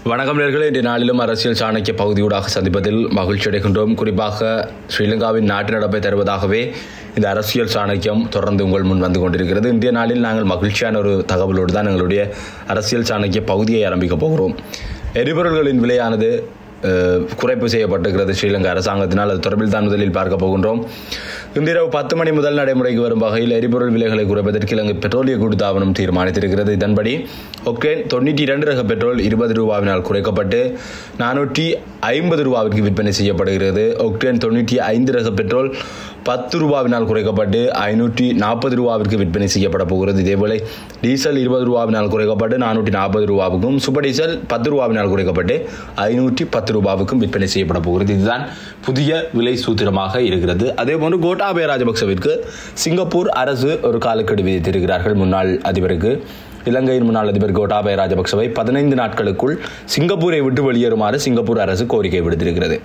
வணக்கம் நேர்களே இன்றைய நாளிலும் அரசியல் சாணக்கிய பகுதியூடாக சந்திப்பதில் மகிழ்ச்சி அடைகின்றோம் குறிப்பாக ஸ்ரீலங்காவின் நாட்டு நடப்பை தருவதாகவே இந்த அரசியல் சாணக்கியம் தொடர்ந்து உங்கள் முன் வந்து கொண்டிருக்கிறது இன்றைய நாளில் நாங்கள் மகிழ்ச்சியான ஒரு தகவலோடு தான் எங்களுடைய அரசியல் சாணக்கிய பகுதியை ஆரம்பிக்க போகிறோம் எரிபொருள்களின் விலையானது அஹ், குறைப்பு செய்யப்பட்டிருக்கிறது ஸ்ரீலங்கா அரசாங்கத்தினால் அது தொடர்பில் தான் முதலில் பார்க்க போகின்றோம் இன்றிரவு பத்து மணி முதல் நடைமுறைக்கு வரும் வகையில் எரிபொருள் விலைகளை குறைப்பதற்கு இலங்கை பெட்ரோலிய கூட்டுத்தாபனம் தீர்மானித்திருக்கிறது இதன்படி ஒக்டேன் தொண்ணூற்றி இரண்டு ரக பெட்ரோல் இருபது ரூபாவினால் குறைக்கப்பட்டு நானூற்றி ஐம்பது ரூபாவிற்கு விற்பனை செய்யப்படுகிறது ஒக்டேன் தொண்ணூற்றி ஐந்து ரக பெட்ரோல் பத்து ரூபாவினால் குறைக்கப்பட்டு ஐநூற்றி நாற்பது ரூபாவிற்கு விற்பனை செய்யப்பட போகிறது இதேபோல டீசல் இருபது ரூபாவினால் குறைக்கப்பட்டு நானூற்றி நாற்பது ரூபாவுக்கும் சூப்பர் டீசல் பத்து ரூபாவினால் குறைக்கப்பட்டு ஐநூற்றி பத்து ரூபாவுக்கும் விற்பனை செய்யப்பட போகிறது இதுதான் புதிய விலை சூத்திரமாக இருக்கிறது அதே போன்று கோட்டாபய ராஜபக்சவிற்கு சிங்கப்பூர் அரசு ஒரு காலக்கெடு விதித்திருக்கிறார்கள் முன்னாள் அதிபருக்கு இலங்கையின் முன்னாள் அதிபர் கோட்டாபய ராஜபக்சவை பதினைந்து நாட்களுக்குள் சிங்கப்பூரை விட்டு வெளியேறுமாறு சிங்கப்பூர் அரசு கோரிக்கை விடுத்திருக்கிறது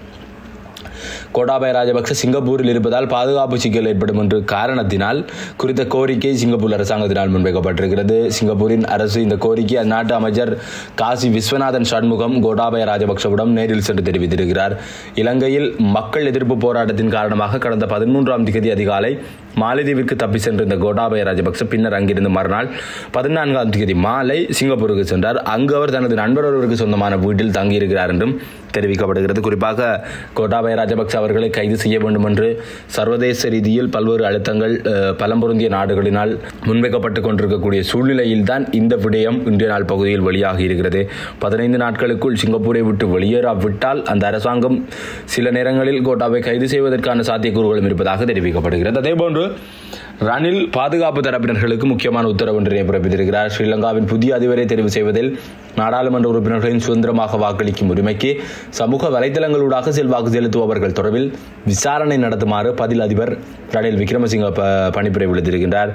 கோட்டாபய ராஜபக்ச சிங்கப்பூரில் இருப்பதால் பாதுகாப்பு சிக்கல் ஏற்படும் என்ற காரணத்தினால் குறித்த கோரிக்கை சிங்கப்பூர் அரசாங்கத்தினால் முன்வைக்கப்பட்டிருக்கிறது சிங்கப்பூரின் அரசு இந்த கோரிக்கை அந்நாட்டு அமைச்சர் காசி விஸ்வநாதன் சண்முகம் கோட்டாபய ராஜபக்சவிடம் நேரில் சென்று தெரிவித்திருக்கிறார் இலங்கையில் மக்கள் எதிர்ப்பு போராட்டத்தின் காரணமாக கடந்த பதிமூன்றாம் தேதி அதிகாலை மாலத்தீவிற்கு தப்பி சென்றிருந்த கோட்டாபய ராஜபக்ச பின்னர் அங்கிருந்து மறுநாள் பதினான்காம் தேதி மாலை சிங்கப்பூருக்கு சென்றார் அங்கு அவர் தனது நண்பர் ஒருவருக்கு சொந்தமான வீட்டில் தங்கியிருக்கிறார் என்றும் தெரிவிக்கப்படுகிறது குறிப்பாக கோட்டாபய ராஜபக்ச அவர்களை கைது செய்ய வேண்டும் என்று சர்வதேச ரீதியில் பல்வேறு அழுத்தங்கள் அஹ், பலம் பொருந்திய நாடுகளினால் முன்வைக்கப்பட்டுக் கொண்டிருக்கக்கூடிய சூழ்நிலையில் தான் இந்த விடயம் இன்றைய நாள் பகுதியில் வெளியாகி இருக்கிறது பதினைந்து நாட்களுக்குள் சிங்கப்பூரை விட்டு வெளியேறாவிட்டால் அந்த அரசாங்கம் சில நேரங்களில் கோட்டாவை கைது செய்வதற்கான சாத்தியக்கூறுகளும் இருப்பதாக தெரிவிக்கப்படுகிறது அதேபோன்று ரணில் பாதுகாப்பு தரப்பினர்களுக்கு முக்கியமான உத்தரவு ஒன்றினை பிறப்பித்திருக்கிறார் ஸ்ரீலங்காவின் புதிய அதிபரை தெரிவு செய்வதில் நாடாளுமன்ற உறுப்பினர்களின் சுதந்திரமாக வாக்களிக்கும் உரிமைக்கு சமூக வலைதளங்களூடாக செல்வாக்கு செலுத்துபவர்கள் தொடர்பில் விசாரணை நடத்துமாறு பதில் அதிபர் ரணில் விக்ரமசிங்க ப பணிப்புரை விடுத்திருக்கின்றார்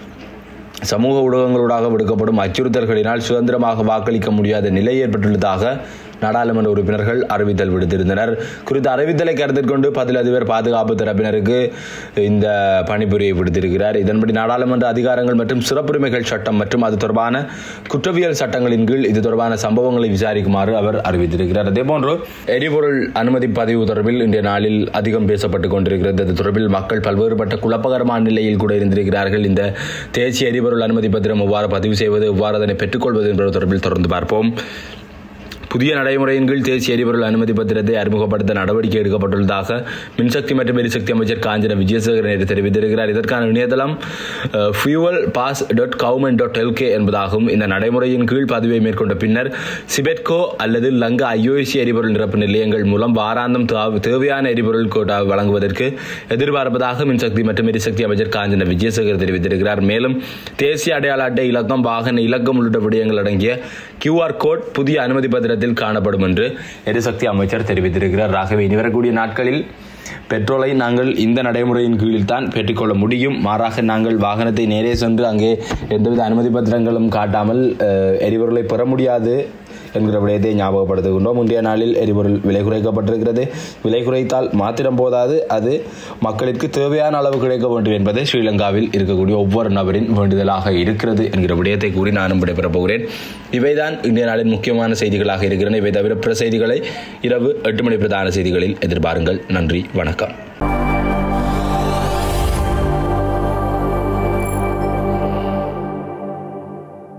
சமூக ஊடகங்களூடாக விடுக்கப்படும் அச்சுறுத்தல்களினால் சுதந்திரமாக வாக்களிக்க முடியாத நிலை ஏற்பட்டுள்ளதாக நாடாளுமன்ற உறுப்பினர்கள் அறிவித்தல் விடுத்திருந்தனர் குறித்த அறிவித்தலை கருத்தில் கொண்டு பதில் அதிபர் பாதுகாப்பு தரப்பினருக்கு இந்த பணிபுரியை விடுத்திருக்கிறார் இதன்படி நாடாளுமன்ற அதிகாரங்கள் மற்றும் சிறப்புரிமைகள் சட்டம் மற்றும் அது தொடர்பான குற்றவியல் சட்டங்களின் கீழ் இது தொடர்பான சம்பவங்களை விசாரிக்குமாறு அவர் அறிவித்திருக்கிறார் அதேபோன்று எரிபொருள் அனுமதி பதிவு தொடர்பில் இன்றைய நாளில் அதிகம் பேசப்பட்டுக் கொண்டிருக்கிறது அது தொடர்பில் மக்கள் பல்வேறுபட்ட குழப்பகரமான நிலையில் கூட இருந்திருக்கிறார்கள் இந்த தேசிய எரிபொருள் அனுமதி பத்திரம் எவ்வாறு பதிவு செய்வது எவ்வாறு அதனை பெற்றுக்கொள்வது என்பது தொடர்பில் தொடர்ந்து பார்ப்போம் புதிய நடைமுறையின் கீழ் தேசிய எரிபொருள் அனுமதி பத்திரத்தை அறிமுகப்படுத்த நடவடிக்கை எடுக்கப்பட்டுள்ளதாக மின்சக்தி மற்றும் எரிசக்தி அமைச்சர் காஞ்சன விஜயசேகரன் நேற்று தெரிவித்திருக்கிறார் இதற்கான இணையதளம் fuel pass dot government dot LK என்பதாகும் இந்த நடைமுறையின் கீழ் பதிவை மேற்கொண்ட பின்னர் சிபெட்கோ அல்லது லங்கா ஐஓசி எரிபொருள் நிரப்பு நிலையங்கள் மூலம் வாராந்தம் தா- தேவையான எரிபொருள் கோட்டா வழங்குவதற்கு எதிர்பார்ப்பதாக மின்சக்தி மற்றும் எரிசக்தி அமைச்சர் காஞ்சன விஜயசேகர் தெரிவித்திருக்கிறார் மேலும் தேசிய அடையாள அட்டை இலக்கம் வாகன இலக்கம் உள்ளிட்ட விடயங்கள் அடங்கிய கியூஆர் கோட் புதிய அனுமதி பத்திரத்தில் காணப்படும் என்று எரிசக்தி அமைச்சர் தெரிவித்திருக்கிறார் ஆகவே இனி வரக்கூடிய நாட்களில் பெட்ரோலை நாங்கள் இந்த நடைமுறையின் கீழில் தான் பெற்றுக்கொள்ள முடியும் மாறாக நாங்கள் வாகனத்தை நேரே சென்று அங்கே எந்தவித அனுமதி பத்திரங்களும் காட்டாமல் அஹ், எரிபொருளை பெற முடியாது என்கிற விடயத்தை ஞாபகப்படுத்துகின்றோம் இன்றைய நாளில் எரிபொருள் விலை குறைக்கப்பட்டிருக்கிறது விலை குறைத்தால் மாத்திரம் போதாது அது மக்களுக்கு தேவையான அளவு கிடைக்க வேண்டும் என்பது ஸ்ரீலங்காவில் இருக்கக்கூடிய ஒவ்வொரு நபரின் வேண்டுதலாக இருக்கிறது என்கிற விடயத்தை கூறி நானும் விடைபெறப் போகிறேன் இவைதான் இன்றைய நாளின் முக்கியமான செய்திகளாக இருக்கின்றன இவை தவிர பிற செய்திகளை இரவு எட்டு மணி பிரதான செய்திகளில் எதிர்பாருங்கள் நன்றி வணக்கம்